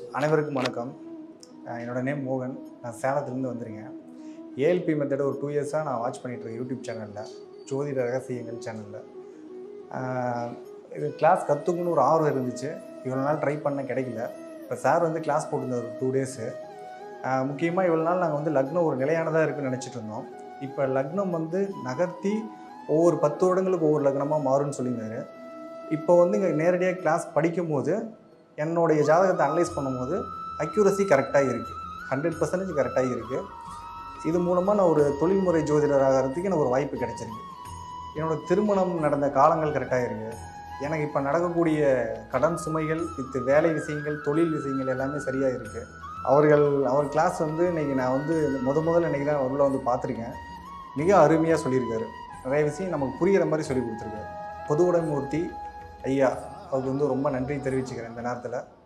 அனைவருக்கும் வணக்கம் அஹ் என்னோட நேம் மோகன் நான் சேலத்துலேருந்து வந்திருக்கேன் ஏஎல்பி மெத்தட் ஒரு டூ இயர்ஸாக நான் வாட்ச் பண்ணிகிட்ருக்கேன் யூடியூப் சேனலில் ஜோதிட ரகசியங்கள் சேனலில் இது கிளாஸ் கற்றுக்கணும்னு ஒரு ஆர்வம் இருந்துச்சு இவ்வளோ நாள் ட்ரை பண்ண கிடைக்கல இப்போ சார் வந்து கிளாஸ் போட்டிருந்தார் ஒரு டூ டேஸு முக்கியமாக இவ்வளோ நாள் நாங்கள் வந்து லக்னம் ஒரு நிலையானதாக இருக்குன்னு நினச்சிட்டு இருந்தோம் இப்போ லக்னம் வந்து நகர்த்தி ஒவ்வொரு பத்து வருடங்களுக்கு ஒவ்வொரு லக்னமாக மாறும்னு சொல்லியிருந்தாரு இப்போ வந்து இங்கே நேரடியாக கிளாஸ் படிக்கும்போது என்னுடைய ஜாதகத்தை அனலைஸ் பண்ணும்போது அக்யூரசி கரெக்டாக இருக்குது ஹண்ட்ரட் பர்சன்டேஜ் கரெக்டாக இருக்குது இது மூலமாக நான் ஒரு தொழில்முறை ஜோதிடர் ஆகிறதுக்கு எனக்கு ஒரு வாய்ப்பு கிடைச்சிருக்கு என்னோட திருமணம் நடந்த காலங்கள் கரெக்டாக இருக்குது எனக்கு இப்போ நடக்கக்கூடிய கடன் சுமைகள் வித்து வேலை விஷயங்கள் தொழில் விஷயங்கள் எல்லாமே சரியாக இருக்குது அவர்கள் அவர் கிளாஸ் வந்து இன்றைக்கி நான் வந்து முத முதல்ல இன்றைக்கி தான் உள்ள வந்து பார்த்துருக்கேன் மிக அருமையாக சொல்லியிருக்காரு நிறைய விஷயம் நமக்கு புரிகிற மாதிரி சொல்லி கொடுத்துருக்காரு பொதுவுடைமூர்த்தி ஐயா அவருக்கு வந்து ரொம்ப நன்றி தெரிவிச்சுக்கிறேன் இந்த நேரத்தில்